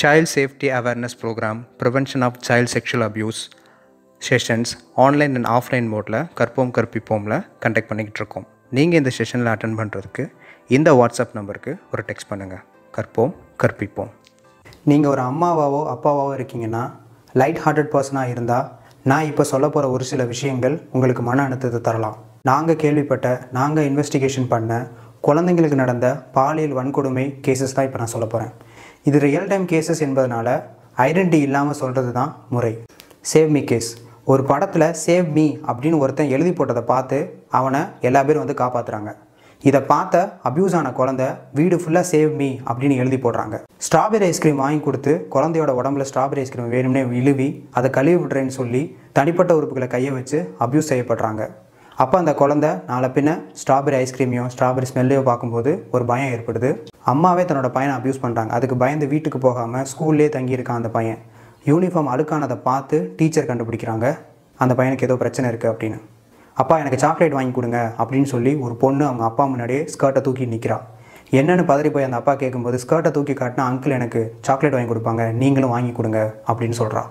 child safety awareness program prevention of child sexual abuse sessions online and offline மோடில் கற்போம் கற்பிப்போமில் conduct பண்ணிக்கிட்டு இருக்கோம் நீங்கள் இந்த செஷனில் அட்டன் பண்ணுறதுக்கு இந்த வாட்ஸ்அப் நம்பருக்கு ஒரு டெக்ஸ்ட் பண்ணுங்கள் கற்போம் கற்பிப்போம் நீங்கள் ஒரு அம்மாவாவோ அப்பாவாவோ இருக்கீங்கன்னா லைட் ஹார்ட்டட் பர்சனாக இருந்தால் நான் இப்போ சொல்ல போகிற ஒரு சில விஷயங்கள் உங்களுக்கு மன அழுத்தத்தை தரலாம் நாங்கள் கேள்விப்பட்ட நாங்கள் இன்வெஸ்டிகேஷன் பண்ண குழந்தைங்களுக்கு நடந்த பாலியல் வன்கொடுமை கேசஸ் தான் இப்போ நான் சொல்ல போகிறேன் இது ரியல் டைம் கேசஸ் என்பதனால ஐடென்டிட்டி இல்லாமல் சொல்கிறது தான் முறை சேவ் மீ கேஸ் ஒரு படத்தில் சேவ் மீ அப்படின்னு ஒருத்தன் எழுதி போட்டதை பார்த்து அவனை எல்லா பேரும் வந்து காப்பாற்றுறாங்க இதை பார்த்த அப்யூஸ் ஆன குழந்தை வீடு ஃபுல்லாக சேவ் மீ அப்படின்னு எழுதி போடுறாங்க ஸ்ட்ராபெரி ஐஸ்கிரீம் வாங்கி கொடுத்து குழந்தையோட உடம்புல ஸ்ட்ராபெரி ஐஸ்கிரீம் வேணும்னே இழுவி அதை கழுவி விடுறேன்னு சொல்லி தனிப்பட்ட உறுப்புகளை கையை வச்சு அப்யூஸ் செய்யப்படுறாங்க அப்போ அந்த குழந்தை நாளை பின்ன ஸ்ட்ராபெரி ஐஸ்கிரீமையோ ஸ்ட்ராபெரி ஸ்மெல்லையோ பார்க்கும்போது ஒரு பயம் ஏற்படுது அம்மாவே தன்னோட பையனை அப்யூஸ் பண்ணுறாங்க அதுக்கு பயந்து வீட்டுக்கு போகாமல் ஸ்கூல்லே தங்கியிருக்கான் அந்த பையன் யூனிஃபார்ம் அழுக்கானதை பார்த்து டீச்சர் கண்டுபிடிக்கிறாங்க அந்த பையனுக்கு ஏதோ பிரச்சனை இருக்குது அப்படின்னு அப்பா எனக்கு சாக்லேட் வாங்கி கொடுங்க அப்படின்னு சொல்லி ஒரு பொண்ணு அவங்க அப்பா முன்னாடியே ஸ்கர்ட்டை தூக்கி நிற்கிறா என்னென்னு பதறி போய் அந்த அப்பா கேட்கும்போது ஸ்கர்ட்டை தூக்கி காட்டினா அங்கிள் எனக்கு சாக்லேட் வாங்கி கொடுப்பாங்க நீங்களும் வாங்கி கொடுங்க அப்படின்னு சொல்கிறா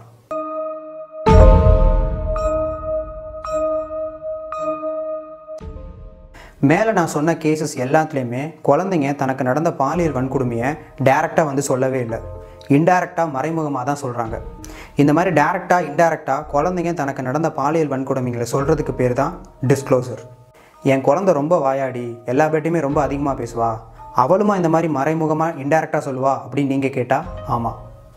மேலே நான் சொன்ன கேசஸ் எல்லாத்துலேயுமே குழந்தைங்க தனக்கு நடந்த பாலியல் வன்கொடுமையை டேரெக்டாக வந்து சொல்லவே இல்லை இன்டைரக்டாக மறைமுகமாக தான் சொல்கிறாங்க இந்த மாதிரி டேரெக்டாக இன்டைரக்டாக குழந்தைங்க தனக்கு நடந்த பாலியல் வன்கொடுமைகளை சொல்கிறதுக்கு பேர் தான் டிஸ்க்ளோசர் என் குழந்தை ரொம்ப வாயாடி எல்லா பேட்டையுமே ரொம்ப அதிகமாக பேசுவா அவளுமா இந்த மாதிரி மறைமுகமாக இன்டைரக்டாக சொல்லுவா அப்படின்னு நீங்கள் கேட்டால் ஆமாம்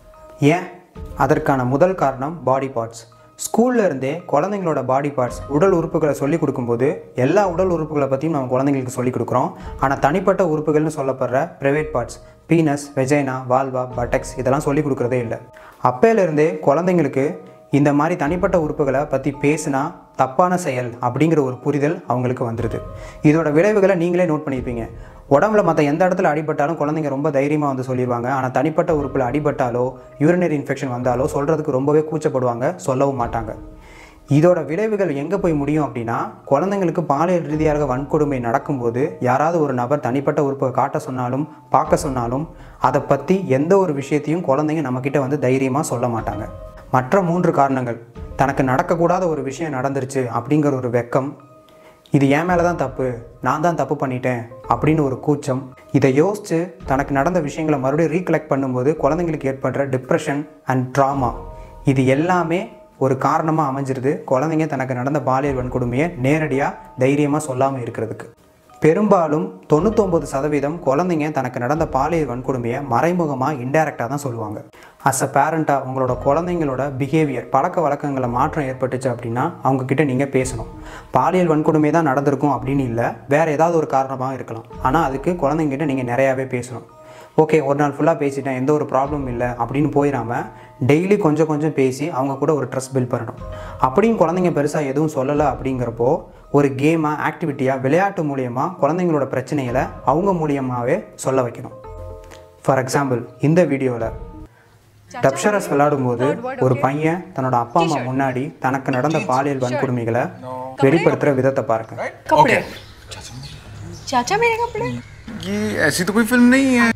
ஏன் அதற்கான முதல் காரணம் பாடி பார்ட்ஸ் ஸ்கூல்ல இருந்தே குழந்தைங்களோட பாடி பார்ட்ஸ் உடல் உறுப்புகளை சொல்லிக் கொடுக்கும்போது எல்லா உடல் உறுப்புகளை பற்றியும் நம்ம குழந்தைங்களுக்கு சொல்லிக் கொடுக்குறோம் ஆனால் தனிப்பட்ட உறுப்புகள்னு சொல்லப்படுற private parts penis vagina vulva buttocks இதெல்லாம் சொல்லிக் கொடுக்குறதே இல்லை அப்பையிலேருந்தே குழந்தைங்களுக்கு இந்த மாதிரி தனிப்பட்ட உறுப்புகளை பற்றி பேசினா தப்பான செயல் அப்படிங்கிற ஒரு புரிதல் அவங்களுக்கு வந்துடுது இதோட விளைவுகளை நீங்களே நோட் பண்ணியிருப்பீங்க உடம்புல மற்ற எந்த இடத்துல அடிபட்டாலும் குழந்தைங்க ரொம்ப தைரியமாக வந்து சொல்லிடுவாங்க ஆனால் தனிப்பட்ட உறுப்பில் அடிபட்டாலோ யூரினரி இன்ஃபெக்ஷன் வந்தாலோ சொல்கிறதுக்கு ரொம்பவே கூச்சப்படுவாங்க சொல்லவும் மாட்டாங்க இதோட விளைவுகள் எங்கே போய் முடியும் அப்படின்னா குழந்தைங்களுக்கு பாலியல் ரீதியாக வன்கொடுமை நடக்கும்போது யாராவது ஒரு நபர் தனிப்பட்ட உறுப்பை காட்ட சொன்னாலும் பார்க்க சொன்னாலும் அதை பற்றி எந்த ஒரு விஷயத்தையும் குழந்தைங்க நம்மக்கிட்ட வந்து தைரியமாக சொல்ல மாட்டாங்க மற்ற மூன்று காரணங்கள் தனக்கு நடக்கக்கூடாத ஒரு விஷயம் நடந்துருச்சு அப்படிங்கிற ஒரு வெக்கம் இது என் மேலே தான் தப்பு நான் தான் தப்பு பண்ணிட்டேன் அப்படின்னு ஒரு கூச்சம் இதை யோசித்து தனக்கு நடந்த விஷயங்களை மறுபடியும் ரீகலெக்ட் பண்ணும்போது குழந்தைங்களுக்கு ஏற்படுற டிப்ரெஷன் அண்ட் ட்ராமா இது எல்லாமே ஒரு காரணமாக அமைஞ்சிருது குழந்தைங்க தனக்கு நடந்த பாலியல் வன்கொடுமையை நேரடியாக தைரியமாக சொல்லாமல் இருக்கிறதுக்கு பெரும்பாலும் தொண்ணூத்தொம்பது சதவீதம் குழந்தைங்க தனக்கு நடந்த பாலியல் வன்கொடுமையை மறைமுகமாக இன்டைரக்டாக தான் சொல்லுவாங்க அஸ் அ பேரண்ட்டாக உங்களோட குழந்தைங்களோட பிஹேவியர் பழக்க வழக்கங்களை மாற்றம் ஏற்பட்டுச்சு அப்படின்னா அவங்கக்கிட்ட நீங்கள் பேசணும் பாலியல் வன்கொடுமை தான் நடந்திருக்கும் அப்படின்னு இல்லை வேறு ஏதாவது ஒரு காரணமாக இருக்கலாம் ஆனால் அதுக்கு குழந்தைங்கிட்ட நீங்கள் நிறையாவே பேசணும் ஓகே ஒரு நாள் ஃபுல்லாக பேசிட்டேன் எந்த ஒரு ப்ராப்ளம் இல்லை அப்படின்னு போயிடாமல் டெய்லி கொஞ்சம் கொஞ்சம் பேசி அவங்க கூட ஒரு ட்ரஸ்ட் பில்ட் பண்ணணும் அப்படியும் குழந்தைங்க பெருசாக எதுவும் சொல்லலை அப்படிங்கிறப்போ ஒரு கேமாக ஆக்டிவிட்டியாக விளையாட்டு மூலியமாக குழந்தைங்களோட பிரச்சனைகளை அவங்க மூலியமாகவே சொல்ல வைக்கணும் ஃபார் எக்ஸாம்பிள் இந்த வீடியோவில் டப்ஷரஸ் விளையாடும்போது ஒரு பையன் தன்னோட அப்பா அம்மா முன்னாடி தனக்கு நடந்த பாலியல் வன்கொடுமைகளை வெளிப்படுத்துகிற விதத்தை பாருங்க कपड़े चाचा मेरे कपड़े ये ऐसी तो कोई फिल्म नहीं है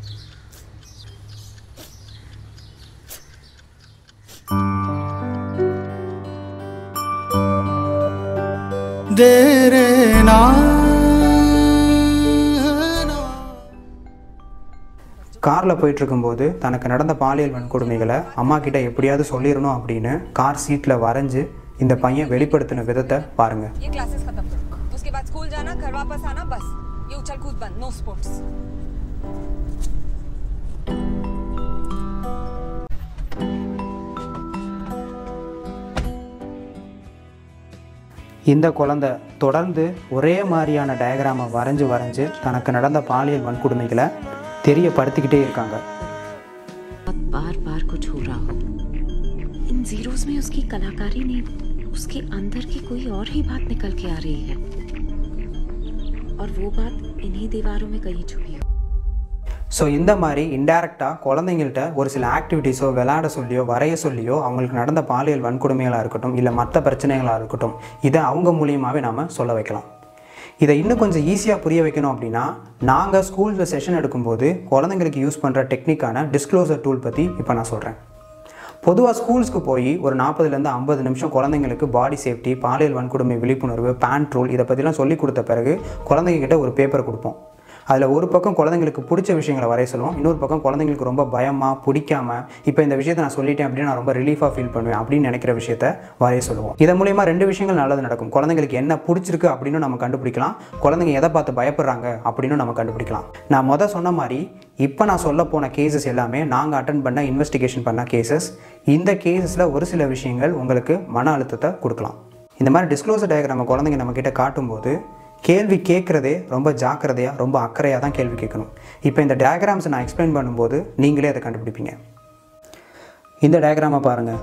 காரில் போயிட்டு இருக்கும்போது தனக்கு நடந்த பாலியல் வன்கொடுமைகளை அம்மா கிட்ட எப்படியாவது சொல்லிடணும் அப்படின்னு கார் சீட்டில் வரைஞ்சு இந்த பையன் வெளிப்படுத்தின விதத்தை பாருங்கள் ये क्लासेस खत्म कर उसके बाद स्कूल जाना घर वापस आना बस ये उछल कूद बंद नो स्पोर्ट्स இந்த குழந்தை தொடர்ந்து ஒரே மாதிரியான டயக்ராமை வரைஞ்சு வரைஞ்சு தனக்கு நடந்த பாலியல் வன்கொடுமைகளை தெரியப்படுத்திக்கிட்டே இருக்காங்க बार बार कुछ हो रहा हो इन जीरोस में उसकी कलाकारी नहीं उसके अंदर की कोई और ही बात निकल के आ रही है और वो बात इन्हीं दीवारों में कहीं छुपी हो ஸோ இந்த மாதிரி இன்டைரக்டாக குழந்தைங்கள்ட்ட ஒரு சில ஆக்டிவிட்டீஸோ விளையாட சொல்லியோ வரைய சொல்லியோ அவங்களுக்கு நடந்த பாலியல் வன்கொடுமைகளாக இருக்கட்டும் இல்லை மற்ற பிரச்சனைகளாக இருக்கட்டும் இதை அவங்க மூலியமாகவே நாம் சொல்ல வைக்கலாம் இதை இன்னும் கொஞ்சம் ஈஸியாக புரிய வைக்கணும் அப்படின்னா நாங்கள் ஸ்கூலில் செஷன் எடுக்கும்போது குழந்தைங்களுக்கு யூஸ் பண்ணுற டெக்னிக்கான டிஸ்க்ளோசர் டூல் பற்றி இப்போ நான் சொல்கிறேன் பொதுவாக ஸ்கூல்ஸ்க்கு போய் ஒரு நாற்பதுலேருந்து ஐம்பது நிமிஷம் குழந்தைங்களுக்கு பாடி சேஃப்டி பாலியல் வன்கொடுமை விழிப்புணர்வு பேண்ட் ரூல் இதை பற்றிலாம் சொல்லி கொடுத்த பிறகு குழந்தைங்க கிட்ட ஒரு பேப்பர் கொடுப்போம் அதில் ஒரு பக்கம் குழந்தைங்களுக்கு பிடிச்ச விஷயங்களை வரைய சொல்லுவோம் இன்னொரு பக்கம் குழந்தைங்களுக்கு ரொம்ப பயமாக பிடிக்காம இப்போ இந்த விஷயத்தை நான் சொல்லிட்டேன் அப்படின்னு நான் ரொம்ப ரிலீஃபாக ஃபீல் பண்ணுவேன் அப்படின்னு நினைக்கிற விஷயத்த வரைய சொல்லுவோம் இதன் மூலியமா ரெண்டு விஷயங்கள் நல்லது நடக்கும் குழந்தைங்களுக்கு என்ன பிடிச்சிருக்கு அப்படின்னு நம்ம கண்டுபிடிக்கலாம் குழந்தைங்க எதை பார்த்து பயப்படுறாங்க அப்படின்னு நம்ம கண்டுபிடிக்கலாம் நான் மொதல் சொன்ன மாதிரி இப்போ நான் சொல்ல போன கேசஸ் எல்லாமே நாங்கள் அட்டன் பண்ண இன்வெஸ்டிகேஷன் பண்ண கேசஸ் இந்த கேசஸில் ஒரு சில விஷயங்கள் உங்களுக்கு மன அழுத்தத்தை கொடுக்கலாம் இந்த மாதிரி டிஸ்க்ளோசர் டயக்ராம் குழந்தைங்க நம்மக்கிட்ட காட்டும்போது கேள்வி கேட்குறதே ரொம்ப ஜாக்கிரதையாக ரொம்ப அக்கறையாக தான் கேள்வி கேட்கணும் இப்போ இந்த டயக்ராம்ஸை நான் எக்ஸ்பிளைன் பண்ணும்போது நீங்களே அதை கண்டுபிடிப்பீங்க இந்த டயக்ராமை பாருங்கள்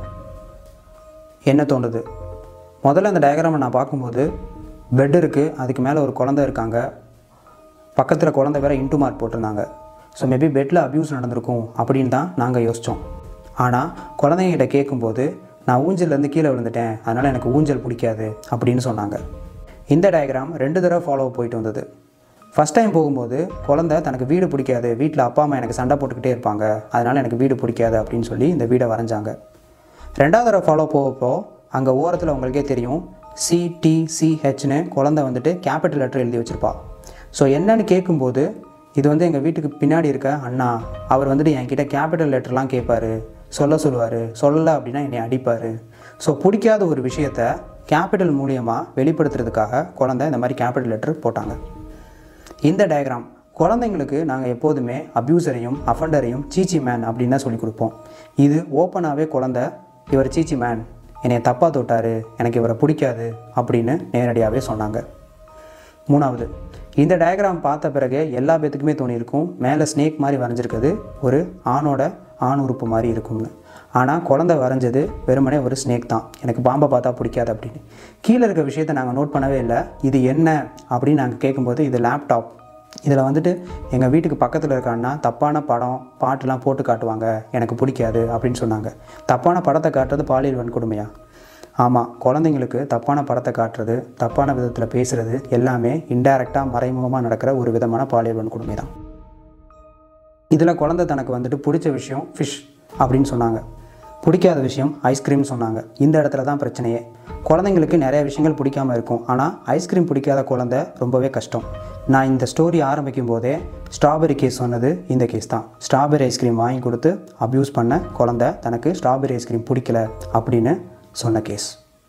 என்ன தோணுது முதல்ல அந்த டயக்ராமை நான் பார்க்கும்போது பெட் இருக்குது அதுக்கு மேலே ஒரு குழந்தை இருக்காங்க பக்கத்தில் குழந்தை வேற இன்ட்டு மார்க் போட்டிருந்தாங்க ஸோ மேபி பெட்டில் அப்யூஸ் நடந்திருக்கும் அப்படின்னு தான் நாங்கள் யோசித்தோம் ஆனால் குழந்தைங்கிட்ட கேட்கும்போது நான் ஊஞ்சல்லேருந்து கீழே விழுந்துட்டேன் அதனால் எனக்கு ஊஞ்சல் பிடிக்காது அப்படின்னு சொன்னாங்க இந்த டயக்ராம் ரெண்டு தடவை ஃபாலோ போயிட்டு வந்தது ஃபஸ்ட் டைம் போகும்போது குழந்தை தனக்கு வீடு பிடிக்காது வீட்டில் அப்பா அம்மா எனக்கு சண்டை போட்டுக்கிட்டே இருப்பாங்க அதனால் எனக்கு வீடு பிடிக்காது அப்படின்னு சொல்லி இந்த வீடை வரைஞ்சாங்க ரெண்டாவது தடவை ஃபாலோ போகப்போ அங்கே ஓரத்தில் உங்களுக்கே தெரியும் சிடிசிஹெச்னு குழந்தை வந்துட்டு கேபிட்டல் லெட்டர் எழுதி வச்சுருப்பா ஸோ என்னன்னு கேட்கும்போது இது வந்து எங்கள் வீட்டுக்கு பின்னாடி இருக்க அண்ணா அவர் வந்துட்டு என்கிட்ட கேபிட்டல் லெட்டர்லாம் கேட்பாரு சொல்ல சொல்லுவார் சொல்லலை அப்படின்னா என்னை அடிப்பார் ஸோ பிடிக்காத ஒரு விஷயத்த கேபிட்டல் மூலியமாக வெளிப்படுத்துறதுக்காக குழந்தை இந்த மாதிரி கேபிட்டல் லெட்டர் போட்டாங்க இந்த டயக்ராம் குழந்தைங்களுக்கு நாங்கள் எப்போதுமே அப்யூசரையும் அஃபண்டரையும் சீச்சி மேன் அப்படின்னு தான் சொல்லி கொடுப்போம் இது ஓப்பனாகவே குழந்தை இவர் சீச்சி மேன் என்னை தப்பாக தொட்டார் எனக்கு இவரை பிடிக்காது அப்படின்னு நேரடியாகவே சொன்னாங்க மூணாவது இந்த டயக்ராம் பார்த்த பிறகு எல்லா பேத்துக்குமே தோணியிருக்கும் மேலே ஸ்னேக் மாதிரி வரைஞ்சிருக்குது ஒரு ஆணோட ஆண் உறுப்பு மாதிரி இருக்கும்னு ஆனால் குழந்தை வரைஞ்சது வெறுமனே ஒரு ஸ்னேக் தான் எனக்கு பாம்பை பார்த்தா பிடிக்காது அப்படின்னு கீழே இருக்க விஷயத்தை நாங்கள் நோட் பண்ணவே இல்லை இது என்ன அப்படின்னு நாங்கள் கேட்கும்போது இது லேப்டாப் இதில் வந்துட்டு எங்கள் வீட்டுக்கு பக்கத்தில் இருக்கான்னா தப்பான படம் பாட்டுலாம் போட்டு காட்டுவாங்க எனக்கு பிடிக்காது அப்படின்னு சொன்னாங்க தப்பான படத்தை காட்டுறது பாலியல் வன்கொடுமையா ஆமாம் குழந்தைங்களுக்கு தப்பான படத்தை காட்டுறது தப்பான விதத்தில் பேசுகிறது எல்லாமே இன்டைரக்டாக மறைமுகமாக நடக்கிற ஒரு விதமான பாலியல் வன்கொடுமை தான் இதில் குழந்தை தனக்கு வந்துட்டு பிடிச்ச விஷயம் ஃபிஷ் அப்படின்னு சொன்னாங்க பிடிக்காத விஷயம் ஐஸ்கிரீம் சொன்னாங்க இந்த இடத்துல தான் பிரச்சனையே குழந்தைங்களுக்கு நிறைய விஷயங்கள் பிடிக்காம இருக்கும் ஆனால் ஐஸ்கிரீம் பிடிக்காத குழந்தை ரொம்பவே கஷ்டம் நான் இந்த ஸ்டோரி ஆரம்பிக்கும் போதே ஸ்ட்ராபெரி கேஸ் சொன்னது இந்த கேஸ் தான் ஸ்ட்ராபெரி ஐஸ்கிரீம் வாங்கி கொடுத்து அப்யூஸ் பண்ண குழந்தை தனக்கு ஸ்ட்ராபெரி ஐஸ்கிரீம் பிடிக்கல அப்படின்னு சொன்ன கேஸ்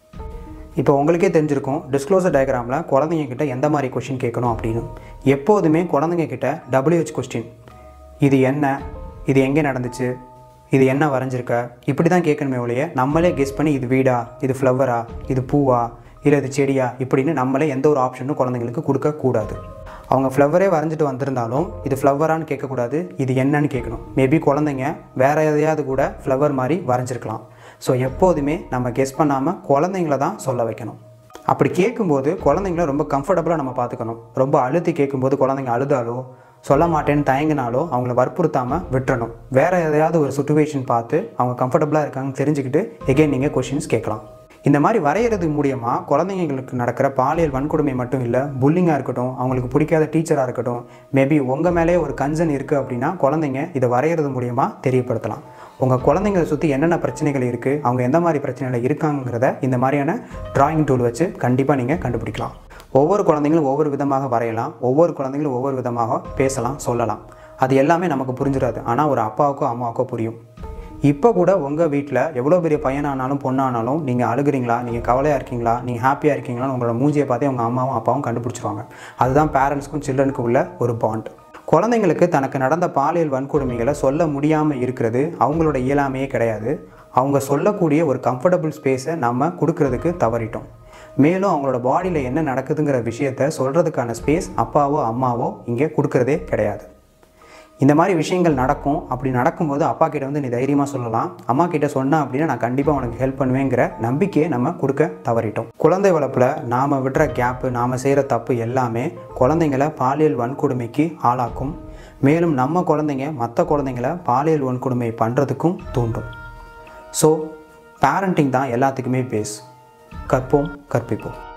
இப்போ உங்களுக்கே தெரிஞ்சிருக்கும் டிஸ்க்ளோசர் டயக்ராமில் குழந்தைங்க கிட்ட எந்த மாதிரி கொஷின் கேட்கணும் அப்படின்னு எப்போதுமே குழந்தைங்க கிட்ட WH கொஸ்டின் இது என்ன இது எங்கே நடந்துச்சு இது என்ன வரைஞ்சிருக்க இப்படி தான் கேட்கணுமே ஒழிய நம்மளே கெஸ் பண்ணி இது வீடா இது ஃப்ளவரா இது பூவா இல்லை இது செடியா இப்படின்னு நம்மளே எந்த ஒரு ஆப்ஷனும் குழந்தைங்களுக்கு கொடுக்கக்கூடாது அவங்க ஃப்ளவரே வரைஞ்சிட்டு வந்திருந்தாலும் இது ஃப்ளவரான்னு கேட்கக்கூடாது இது என்னன்னு கேட்கணும் மேபி குழந்தைங்க வேற எதையாவது கூட ஃப்ளவர் மாதிரி வரைஞ்சிருக்கலாம் ஸோ எப்போதுமே நம்ம கெஸ் பண்ணாமல் குழந்தைங்கள தான் சொல்ல வைக்கணும் அப்படி கேட்கும்போது குழந்தைங்கள ரொம்ப கம்ஃபர்டபுளாக நம்ம பார்த்துக்கணும் ரொம்ப அழுத்தி கேட்கும்போது குழந்தைங்க அழுதாலோ சொல்ல மாட்டேன்னு தயங்கினாலோ அவங்கள வற்புறுத்தாமல் விட்டுறணும் வேறு எதையாவது ஒரு சுச்சுவேஷன் பார்த்து அவங்க கம்ஃபர்டபுளாக இருக்காங்கன்னு தெரிஞ்சுக்கிட்டு எகைன் நீங்கள் கொஷின்ஸ் கேட்கலாம் இந்த மாதிரி வரைகிறது மூலியமாக குழந்தைங்களுக்கு நடக்கிற பாலியல் வன்கொடுமை மட்டும் இல்லை புல்லிங்காக இருக்கட்டும் அவங்களுக்கு பிடிக்காத டீச்சராக இருக்கட்டும் மேபி உங்கள் மேலே ஒரு கன்சர்ன் இருக்குது அப்படின்னா குழந்தைங்க இதை வரைகிறது மூலியமாக தெரியப்படுத்தலாம் உங்கள் குழந்தைங்களை சுற்றி என்னென்ன பிரச்சனைகள் இருக்குது அவங்க எந்த மாதிரி பிரச்சனைகள் இருக்காங்கிறத இந்த மாதிரியான டிராயிங் டூல் வச்சு கண்டிப்பாக நீங்கள் கண்டுபிடிக்கலாம் ஒவ்வொரு குழந்தைங்களும் ஒவ்வொரு விதமாக வரையலாம் ஒவ்வொரு குழந்தைங்களும் ஒவ்வொரு விதமாக பேசலாம் சொல்லலாம் அது எல்லாமே நமக்கு புரிஞ்சிடாது ஆனால் ஒரு அப்பாவுக்கோ அம்மாவுக்கோ புரியும் இப்போ கூட உங்கள் வீட்டில் எவ்வளோ பெரிய பையனானாலும் பொண்ணானாலும் நீங்கள் அழுகுறீங்களா நீங்கள் கவலையாக இருக்கீங்களா நீங்கள் ஹாப்பியாக இருக்கீங்களா உங்களோட மூஞ்சியை பார்த்தே உங்கள் அம்மாவும் அப்பாவும் கண்டுபிடிச்சிருவாங்க அதுதான் பேரண்ட்ஸ்க்கும் சில்ட்ரனுக்கும் உள்ள ஒரு பாண்ட் குழந்தைங்களுக்கு தனக்கு நடந்த பாலியல் வன்கொடுமைகளை சொல்ல முடியாமல் இருக்கிறது அவங்களோட இயலாமையே கிடையாது அவங்க சொல்லக்கூடிய ஒரு கம்ஃபர்டபுள் ஸ்பேஸை நம்ம கொடுக்கறதுக்கு தவறிட்டோம் மேலும் அவங்களோட பாடியில் என்ன நடக்குதுங்கிற விஷயத்த சொல்கிறதுக்கான ஸ்பேஸ் அப்பாவோ அம்மாவோ இங்கே கொடுக்கறதே கிடையாது இந்த மாதிரி விஷயங்கள் நடக்கும் அப்படி நடக்கும்போது அப்பா கிட்ட வந்து நீ தைரியமாக சொல்லலாம் அம்மா கிட்ட சொன்னா அப்படின்னா நான் கண்டிப்பாக உனக்கு ஹெல்ப் பண்ணுவேங்கிற நம்பிக்கையை நம்ம கொடுக்க தவறிட்டோம் குழந்தை வளர்ப்பில் நாம் விடுற கேப்பு நாம் செய்கிற தப்பு எல்லாமே குழந்தைங்களை பாலியல் வன்கொடுமைக்கு ஆளாக்கும் மேலும் நம்ம குழந்தைங்க மற்ற குழந்தைங்கள பாலியல் வன்கொடுமை பண்ணுறதுக்கும் தூண்டும் ஸோ பேரண்டிங் தான் எல்லாத்துக்குமே பேஸ் கற்போம் கற்பிப்போம்